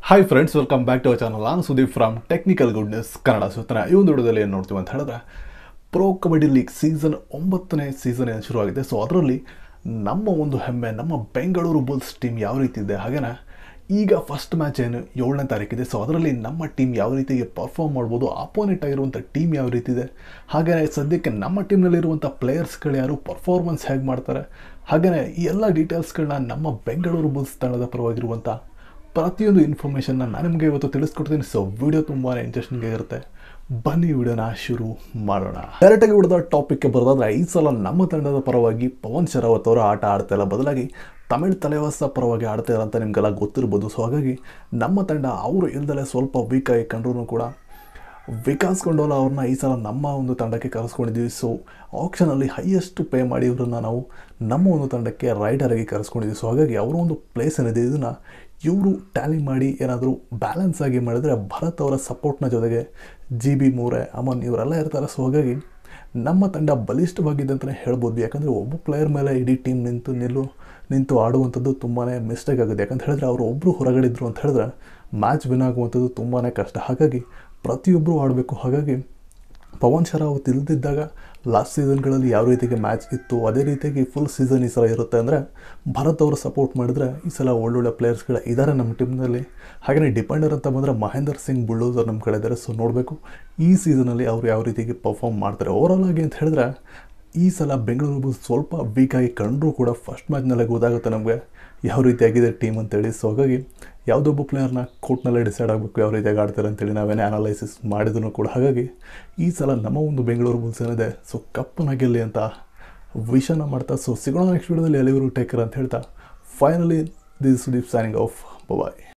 hi friends welcome back to our channel ನಾನು Sudeep from technical goodness Kannada ಸುತ್ತನ ಈ ಒಂದು ವಿಡಿಯೋದಲ್ಲಿ ಏನು ನೋಡ್ತೀವಿ ಅಂತ ಹೇಳಿದ್ರೆ ಪ್ರೋ ಕಬಡ್ಡಿ ಲೀಗ್ ಸೀಸನ್ ಒಂಬತ್ತನೇ ಸೀಸನ್ ಏನು ಶುರುವಾಗಿದೆ ಸೊ ಅದರಲ್ಲಿ ನಮ್ಮ ಒಂದು ಹೆಮ್ಮೆ ನಮ್ಮ ಬೆಂಗಳೂರು ಬುಲ್ಸ್ ಟೀಮ್ ಯಾವ ರೀತಿ ಇದೆ ಹಾಗೆಯೇ ಈಗ ಫಸ್ಟ್ ಮ್ಯಾಚ್ ಏನು ಏಳನೇ ತಾರೀಕಿದೆ ಸೊ ಅದರಲ್ಲಿ ನಮ್ಮ ಟೀಮ್ ಯಾವ ರೀತಿಗೆ ಪರ್ಫಾರ್ಮ್ ಮಾಡ್ಬೋದು ಅಪೋನೆಂಟ್ ಆಗಿರುವಂಥ ಟೀಮ್ ಯಾವ ರೀತಿ ಇದೆ ಹಾಗೆಯೇ ಸದ್ಯಕ್ಕೆ ನಮ್ಮ ಟೀಮ್ನಲ್ಲಿರುವಂಥ ಪ್ಲೇಯರ್ಸ್ಗಳು ಯಾರು ಪರ್ಫಾರ್ಮೆನ್ಸ್ ಹೇಗೆ ಮಾಡ್ತಾರೆ ಹಾಗೆಯೇ ಈ ಎಲ್ಲ ಡೀಟೇಲ್ಸ್ಗಳನ್ನ ನಮ್ಮ ಬೆಂಗಳೂರು ಬುಲ್ಸ್ ತಂಡದ ಪರವಾಗಿರುವಂಥ ಪ್ರತಿಯೊಂದು ಇನ್ಫಾರ್ಮೇಷನ್ನ ನಾನು ನಿಮಗೆ ಇವತ್ತು ತಿಳಿಸ್ಕೊಡ್ತೀನಿ ಸೊ ವಿಡಿಯೋ ತುಂಬಾ ಇಂಟ್ರೆಸ್ಟಿಂಗ್ ಆಗಿರುತ್ತೆ ಬನ್ನಿ ವಿಡಿಯೋನ ಶುರು ಮಾಡೋಣ ಡೈರೆಕ್ಟಾಗಿ ಬಿಡದ ಟಾಪಿಕ್ಗೆ ಬರೋದಾದ್ರೆ ಈ ಸಲ ನಮ್ಮ ತಂಡದ ಪರವಾಗಿ ಪವನ್ ಶರಾವತ್ ಅವರ ಆಟ ಆಡ್ತಾ ಇಲ್ಲ ಬದಲಾಗಿ ತಮಿಳ್ ತಲೆವಾಸ ಪರವಾಗಿ ಆಡ್ತಾ ಇಲ್ಲ ಅಂತ ನಿಮಗೆಲ್ಲ ಗೊತ್ತಿರ್ಬೋದು ಸೊ ಹಾಗಾಗಿ ನಮ್ಮ ತಂಡ ಅವರು ಇಲ್ದಲೆ ಸ್ವಲ್ಪ ವೀಕ್ ಆಗಿ ಕಂಡ್ರೂ ಕೂಡ ವಿಕಾಸ್ ಗೊಂಡೋಲ ಅವ್ರನ್ನ ಈ ಸಲ ನಮ್ಮ ಒಂದು ತಂಡಕ್ಕೆ ಕರೆಸ್ಕೊಂಡಿದ್ದೀವಿ ಸೊ ಆಪ್ಷನಲ್ಲಿ ಹೈಯೆಸ್ಟ್ ಪೇ ಮಾಡಿ ಇವ್ರನ್ನ ನಾವು ನಮ್ಮ ಒಂದು ತಂಡಕ್ಕೆ ರೈಡರಾಗಿ ಕರೆಸ್ಕೊಂಡಿದ್ದೀವಿ ಸೊ ಹಾಗಾಗಿ ಅವರ ಒಂದು ಪ್ಲೇಸ್ ಏನಿದೆ ಇದನ್ನು ಇವರು ಟ್ಯಾಲಿ ಮಾಡಿ ಏನಾದರೂ ಬ್ಯಾಲೆನ್ಸ್ ಆಗಿ ಮಾಡಿದರೆ ಭರತ್ ಅವರ ಸಪೋರ್ಟ್ನ ಜೊತೆಗೆ ಜಿ ಬಿ ಮೂರೆ ಅಮನ್ ಇವರೆಲ್ಲ ಇರ್ತಾರೆ ಸೊ ಹಾಗಾಗಿ ನಮ್ಮ ತಂಡ ಬಲಿಷ್ಠವಾಗಿದೆ ಅಂತಲೇ ಹೇಳ್ಬೋದು ಯಾಕಂದರೆ ಒಬ್ಬ ಪ್ಲೇಯರ್ ಮೇಲೆ ಇಡೀ ಟೀಮ್ ನಿಂತು ನಿಲ್ಲು ನಿಂತು ಆಡುವಂಥದ್ದು ತುಂಬಾ ಮಿಸ್ಟೇಕ್ ಆಗುತ್ತೆ ಯಾಕಂತ ಹೇಳಿದ್ರೆ ಅವರು ಒಬ್ಬರು ಹೊರಗಡೆ ಇದ್ದರು ಅಂತ ಹೇಳಿದ್ರೆ ಮ್ಯಾಚ್ ವಿನ್ ಆಗುವಂಥದ್ದು ತುಂಬಾ ಕಷ್ಟ ಹಾಗಾಗಿ ಪ್ರತಿಯೊಬ್ಬರು ಆಡಬೇಕು ಹಾಗಾಗಿ ಪವನ್ ಶರಾವತ್ ಇಲ್ದಿದ್ದಾಗ ಲಾಸ್ಟ್ ಸೀಸನ್ಗಳಲ್ಲಿ ಯಾವ ರೀತಿಗೆ ಮ್ಯಾಚ್ ಇತ್ತು ಅದೇ ರೀತಿಯಾಗಿ ಫುಲ್ ಸೀಸನ್ ಈ ಸಲ ಇರುತ್ತೆ ಅಂದರೆ ಭಾರತ್ ಅವರು ಸಪೋರ್ಟ್ ಮಾಡಿದ್ರೆ ಈ ಸಲ ಒಳ್ಳೊಳ್ಳೆ ಪ್ಲೇಯರ್ಸ್ಗಳು ಇದ್ದಾರೆ ನಮ್ಮ ಟೀಮ್ನಲ್ಲಿ ಹಾಗೆಯೇ ಡಿಪೆಂಡರ್ ಅಂತ ಬಂದರೆ ಮಹೇಂದರ್ ಸಿಂಗ್ ಬುಳ್ಳೋಸರ್ ನಮ್ಮ ಕಡೆ ಇದ್ದಾರೆ ಸೊ ನೋಡಬೇಕು ಈ ಸೀಸನಲ್ಲಿ ಅವರು ಯಾವ ರೀತಿಗೆ ಪರ್ಫಾರ್ಮ್ ಮಾಡ್ತಾರೆ ಓವರಾಲ್ ಆಗಿ ಅಂತ ಹೇಳಿದ್ರೆ ಈ ಸಲ ಬೆಂಗಳೂರು ಬುಲ್ಸ್ ಸ್ವಲ್ಪ ವೀಕಾಗಿ ಕಂಡರೂ ಕೂಡ ಫಸ್ಟ್ ಮ್ಯಾಚ್ನಲ್ಲೇ ಗೊತ್ತಾಗುತ್ತೆ ನಮಗೆ ಯಾವ ರೀತಿಯಾಗಿದೆ ಟೀಮ್ ಅಂತೇಳಿ ಸೊ ಹಾಗಾಗಿ ಯಾವುದೊಬ್ಬ ಪ್ಲೇಯರ್ನ ಕೋರ್ಟ್ನಲ್ಲೇ ಡಿಸೈಡ್ ಆಗಬೇಕು ಯಾವ ರೀತಿಯಾಗಿ ಆಡ್ತಾರೆ ಅಂತೇಳಿ ನಾವೇನೇ ಅನಾಲೈಸಿಸ್ ಮಾಡಿದ್ರು ಕೂಡ ಹಾಗಾಗಿ ಈ ಸಲ ನಮ್ಮ ಒಂದು ಬೆಂಗಳೂರು ಬುಲ್ಸ್ ಏನಿದೆ ಸೊ ಕಪ್ಪನ ಗೆಲ್ಲಿ ಅಂತ ವಿಷನ ಮಾಡ್ತಾ ಸೊ ಸಿಗೋಣ ನೆಕ್ಸ್ಟ್ ವಿಡಿಯೋದಲ್ಲಿ ಎಲ್ಲಿವರು ಟೇಕರ್ ಅಂತ ಹೇಳ್ತಾ finally this Sudeep signing off bye